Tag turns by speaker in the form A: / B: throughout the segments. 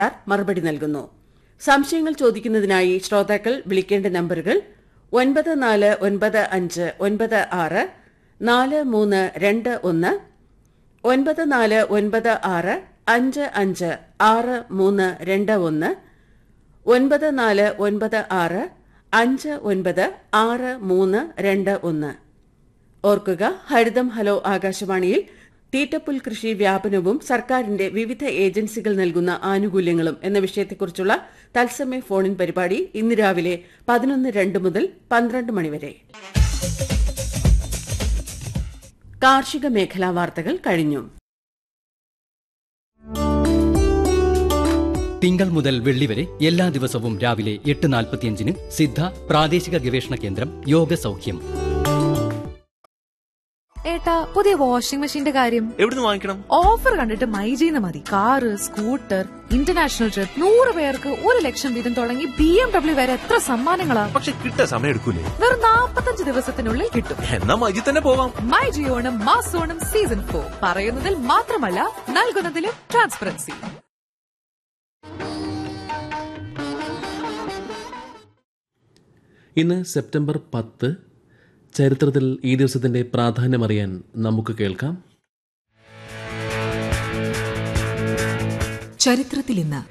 A: മറുപടി നൽകുന്നു സംശയങ്ങൾ ചോദിക്കുന്നതിനായി ശ്രോതാക്കൾ വിളിക്കേണ്ട നമ്പറുകൾ ഒൻപത് നാല് ഒൻപത് അഞ്ച് ഒൻപത് ആറ് നാല് മൂന്ന് രണ്ട് ഒന്ന് ഒൻപത് നാല് ഒൻപത് ആറ് അഞ്ച് അഞ്ച് ആറ് മൂന്ന് രണ്ട് ഒന്ന് ഒൻപത് നാല് ഒൻപത് ആറ് അഞ്ച് ഒൻപത് ആറ് മൂന്ന് രണ്ട് ഒന്ന് ഓർക്കുക ഹരിതം ഹലോ ആകാശവാണിയിൽ തീറ്റപ്പുൽ കൃഷി വ്യാപനവും സർക്കാരിന്റെ വിവിധ ഏജൻസികൾ നൽകുന്ന ആനുകൂല്യങ്ങളും എന്ന വിഷയത്തെക്കുറിച്ചുള്ള തത്സമയ ഫോണിൻ പരിപാടി ഇന്ന് രാവിലെ പതിനൊന്ന് രണ്ട് മുതൽ പന്ത്രണ്ട് മണിവരെ കാർഷിക മേഖലാ വാർത്തകൾ കഴിഞ്ഞു
B: തിങ്കൾ മുതൽ വെള്ളി വരെ എല്ലാ ദിവസവും രാവിലെ എട്ട് നാൽപ്പത്തിയഞ്ചിന് സിദ്ധ പ്രാദേശിക ഗവേഷണ കേന്ദ്രം യോഗ സൗഖ്യം
C: ഏട്ടാ പുതിയ വാഷിംഗ് മെഷീന്റെ കാര്യം
D: എവിടുന്ന് വാങ്ങിക്കണം
C: ഓഫർ കണ്ടിട്ട് മൈജീന്ന് മതി കാറ് സ്കൂട്ടർ ഇന്റർനാഷണൽ ട്രിപ്പ് നൂറ് പേർക്ക് ഒരു ലക്ഷം വീതം തുടങ്ങി ബി എം ഡബ്ല്യു വരെ എത്ര സമ്മാനങ്ങളാ
D: പക്ഷെ കിട്ടാൻ സമയം എടുക്കൂലേ
C: വെറും നാപ്പത്തഞ്ച് ദിവസത്തിനുള്ളിൽ കിട്ടും
D: എന്നാ മജി തന്നെ പോവാം
C: മൈ ജിയോണം മാസോണം സീസൺ ഫോർ പറയുന്നതിൽ മാത്രമല്ല നൽകുന്നതിലും ട്രാൻസ്പെറൻസി
E: ഇന്ന് സെപ്റ്റംബർ പത്ത് ചരിത്രത്തിൽ ഈ ദിവസത്തിന്റെ പ്രാധാന്യമറിയാൻ നമുക്ക് കേൾക്കാം
F: ചരിത്രത്തിൽ ഇന്ന്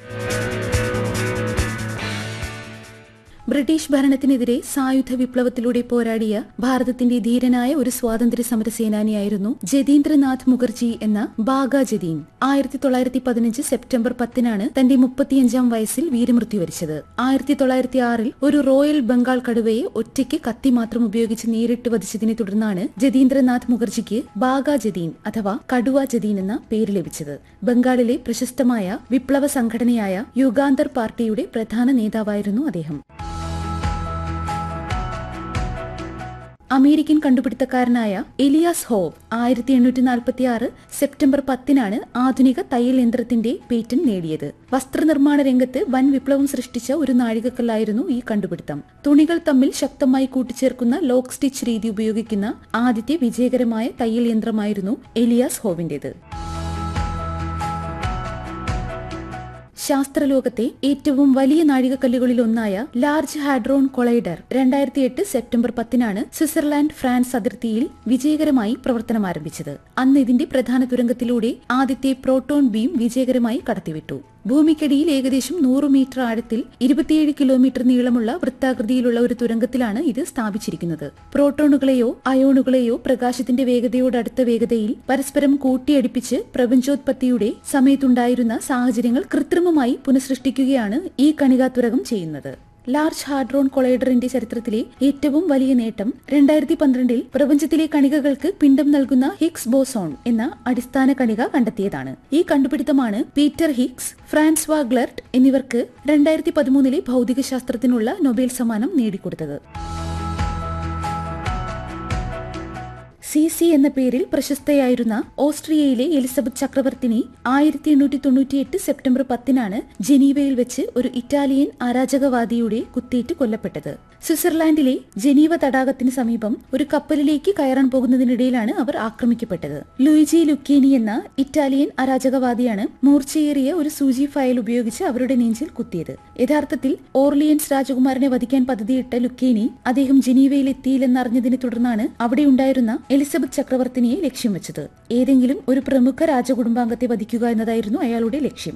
G: ബ്രിട്ടീഷ് ഭരണത്തിനെതിരെ സായുധ വിപ്ലവത്തിലൂടെ പോരാടിയ ഭാരതത്തിന്റെ ധീരനായ ഒരു സ്വാതന്ത്ര്യ സമര സേനാനിയായിരുന്നു ജതീന്ദ്രനാഥ് മുഖർജി എന്ന ബാഗ ജതീൻ ആയിരത്തി തൊള്ളായിരത്തി പതിനഞ്ച് സെപ്റ്റംബർ പത്തിനാണ് തന്റെ മുപ്പത്തിയഞ്ചാം വയസ്സിൽ വീരമൃത്യു വരിച്ചത് ആയിരത്തി തൊള്ളായിരത്തി ആറിൽ ഒരു റോയൽ ബംഗാൾ കടുവയെ ഒറ്റയ്ക്ക് കത്തി മാത്രം ഉപയോഗിച്ച് നേരിട്ട് വധിച്ചതിനെ തുടർന്നാണ് ജതീന്ദ്രനാഥ് മുഖർജിക്ക് ബാഗ ജതീൻ അഥവാ കടുവ ജതീൻ എന്ന പേര് ലഭിച്ചത് ബംഗാളിലെ പ്രശസ്തമായ വിപ്ലവ സംഘടനയായ യുഗാന്തർ പാർട്ടിയുടെ പ്രധാന നേതാവായിരുന്നു അദ്ദേഹം അമേരിക്കൻ കണ്ടുപിടുത്തക്കാരനായ എലിയാസ് ഹോവ് ആയിരത്തി എണ്ണൂറ്റി നാൽപ്പത്തി ആറ് സെപ്റ്റംബർ പത്തിനാണ് ആധുനിക തയ്യൽ യന്ത്രത്തിന്റെ പേറ്റന്റ് നേടിയത് വസ്ത്രനിർമ്മാണ രംഗത്ത് വൻ വിപ്ലവം സൃഷ്ടിച്ച ഒരു നാഴികക്കല്ലായിരുന്നു ഈ കണ്ടുപിടുത്തം തുണികൾ തമ്മിൽ ശക്തമായി കൂട്ടിച്ചേർക്കുന്ന ലോക്ക് സ്റ്റിച്ച് രീതി ഉപയോഗിക്കുന്ന ആദ്യത്തെ വിജയകരമായ തയ്യൽ യന്ത്രമായിരുന്നു എലിയാസ് ഹോവിന്റേത് ശാസ്ത്രലോകത്തെ ഏറ്റവും വലിയ നാഴികക്കല്ലുകളിൽ ഒന്നായ ലാർജ് ഹാഡ്രോൺ കൊളൈഡർ രണ്ടായിരത്തി എട്ട് സെപ്റ്റംബർ പത്തിനാണ് സ്വിറ്റ്സർലാൻഡ് ഫ്രാൻസ് അതിർത്തിയിൽ വിജയകരമായി പ്രവർത്തനം ആരംഭിച്ചത് അന്ന് ഇതിന്റെ പ്രധാന തുരങ്കത്തിലൂടെ ആദ്യത്തെ പ്രോട്ടോൺ ബീം വിജയകരമായി കടത്തിവിട്ടു ഭൂമിക്കടിയിൽ ഏകദേശം നൂറ് മീറ്റർ ആഴത്തിൽ ഇരുപത്തിയേഴ് കിലോമീറ്റർ നീളമുള്ള വൃത്താകൃതിയിലുള്ള ഒരു തുരങ്കത്തിലാണ് ഇത് സ്ഥാപിച്ചിരിക്കുന്നത് പ്രോട്ടോണുകളെയോ അയോണുകളെയോ പ്രകാശത്തിന്റെ വേഗതയോടടുത്ത വേഗതയിൽ പരസ്പരം കൂട്ടിയടിപ്പിച്ച് പ്രപഞ്ചോത്പത്തിയുടെ സമയത്തുണ്ടായിരുന്ന സാഹചര്യങ്ങൾ കൃത്രിമമായി പുനഃസൃഷ്ടിക്കുകയാണ് ഈ കണികാതുരകം ചെയ്യുന്നത് ലാർജ് ഹാഡ്രോൺ കൊളൈഡറിന്റെ ചരിത്രത്തിലെ ഏറ്റവും വലിയ നേട്ടം രണ്ടായിരത്തി പന്ത്രണ്ടിൽ പ്രപഞ്ചത്തിലെ കണികകൾക്ക് പിണ്ഡം നൽകുന്ന ഹിഗ്സ് ബോസോൺ എന്ന അടിസ്ഥാന കണിക കണ്ടെത്തിയതാണ് ഈ കണ്ടുപിടുത്തമാണ് പീറ്റർ ഹിഗ്സ് ഫ്രാൻസ്വാ ഗ്ലർട്ട് എന്നിവർക്ക് രണ്ടായിരത്തി പതിമൂന്നിലെ ഭൗതികശാസ്ത്രത്തിനുള്ള നൊബേൽ സമ്മാനം നേടിക്കൊടുത്തത് സി സി എന്ന പേരിൽ പ്രശസ്തയായിരുന്ന ഓസ്ട്രിയയിലെ എലിസബത്ത് ചക്രവർത്തിനി ആയിരത്തി എണ്ണൂറ്റി തൊണ്ണൂറ്റിയെട്ട് സെപ്റ്റംബർ പത്തിനാണ് ജനീവയിൽ വെച്ച് ഒരു ഇറ്റാലിയൻ അരാജകവാദിയുടെ കുത്തേറ്റ് കൊല്ലപ്പെട്ടത് സ്വിറ്റ്സർലാൻഡിലെ ജനീവ തടാകത്തിന് സമീപം ഒരു കപ്പലിലേക്ക് കയറാൻ പോകുന്നതിനിടയിലാണ് അവർ ആക്രമിക്കപ്പെട്ടത് ലൂയിജി ലുക്കേനി എന്ന ഇറ്റാലിയൻ അരാജകവാദിയാണ് മൂർച്ചയേറിയ ഒരു സൂചി ഫയൽ ഉപയോഗിച്ച് അവരുടെ നെഞ്ചിൽ കുത്തിയത് യഥാർത്ഥത്തിൽ ഓർലിയൻസ് രാജകുമാരനെ വധിക്കാൻ പദ്ധതിയിട്ട ലുക്കേനി അദ്ദേഹം ജനീവയിൽ എത്തിയില്ലെന്നറിഞ്ഞതിനെ തുടർന്നാണ് അവിടെയുണ്ടായിരുന്ന എലിസബത്ത് ചക്രവർത്തിനിയെ ലക്ഷ്യം വെച്ചത് ഏതെങ്കിലും ഒരു പ്രമുഖ രാജകുടുംബാംഗത്തെ വധിക്കുക എന്നതായിരുന്നു അയാളുടെ ലക്ഷ്യം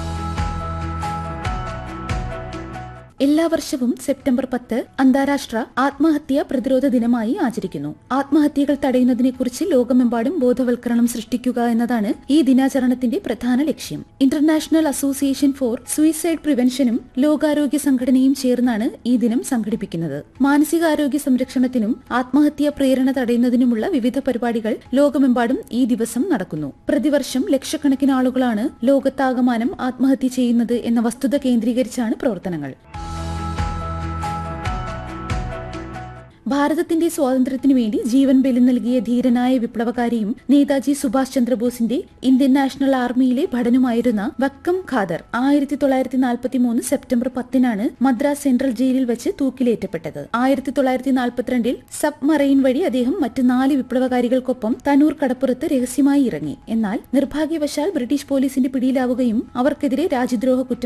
G: എല്ലാ വർഷവും സെപ്റ്റംബർ പത്ത് അന്താരാഷ്ട്ര ആത്മഹത്യാ പ്രതിരോധ ദിനമായി ആചരിക്കുന്നു ആത്മഹത്യകൾ തടയുന്നതിനെക്കുറിച്ച് ലോകമെമ്പാടും ബോധവൽക്കരണം സൃഷ്ടിക്കുക എന്നതാണ് ഈ ദിനാചരണത്തിന്റെ പ്രധാന ലക്ഷ്യം ഇന്റർനാഷണൽ അസോസിയേഷൻ ഫോർ സൂയിസൈഡ് പ്രിവെൻഷനും ലോകാരോഗ്യ സംഘടനയും ചേർന്നാണ് ഈ ദിനം സംഘടിപ്പിക്കുന്നത് മാനസികാരോഗ്യ സംരക്ഷണത്തിനും ആത്മഹത്യാ പ്രേരണ തടയുന്നതിനുമുള്ള വിവിധ പരിപാടികൾ ലോകമെമ്പാടും ഈ ദിവസം നടക്കുന്നു പ്രതിവർഷം ലക്ഷക്കണക്കിന് ആളുകളാണ് ലോകത്താകമാനം ആത്മഹത്യ ചെയ്യുന്നത് എന്ന വസ്തുത കേന്ദ്രീകരിച്ചാണ് പ്രവർത്തനങ്ങൾ ഭാരതത്തിന്റെ സ്വാതന്ത്ര്യത്തിനു വേണ്ടി ജീവൻ ബലി നൽകിയ ധീരനായ വിപ്ലവകാരിയും നേതാജി സുഭാഷ് ചന്ദ്രബോസിന്റെ ഇന്ത്യൻ നാഷണൽ ആർമിയിലെ ഭടനുമായിരുന്ന വക്കം ഖാദർ ആയിരത്തി തൊള്ളായിരത്തി നാൽപ്പത്തി മൂന്ന് സെപ്റ്റംബർ പത്തിനാണ് മദ്രാസ് സെൻട്രൽ ജയിലിൽ വെച്ച് തൂക്കിലേറ്റപ്പെട്ടത് ആയിരത്തി തൊള്ളായിരത്തി നാൽപ്പത്തിരണ്ടിൽ സബ് മറൈൻ വഴി അദ്ദേഹം മറ്റ് നാല് വിപ്ലവകാരികൾക്കൊപ്പം തനൂർ കടപ്പുറത്ത് രഹസ്യമായി ഇറങ്ങി എന്നാൽ നിർഭാഗ്യവശാൽ ബ്രിട്ടീഷ് പോലീസിന്റെ പിടിയിലാവുകയും അവർക്കെതിരെ രാജ്യദ്രോഹ കുറ്റം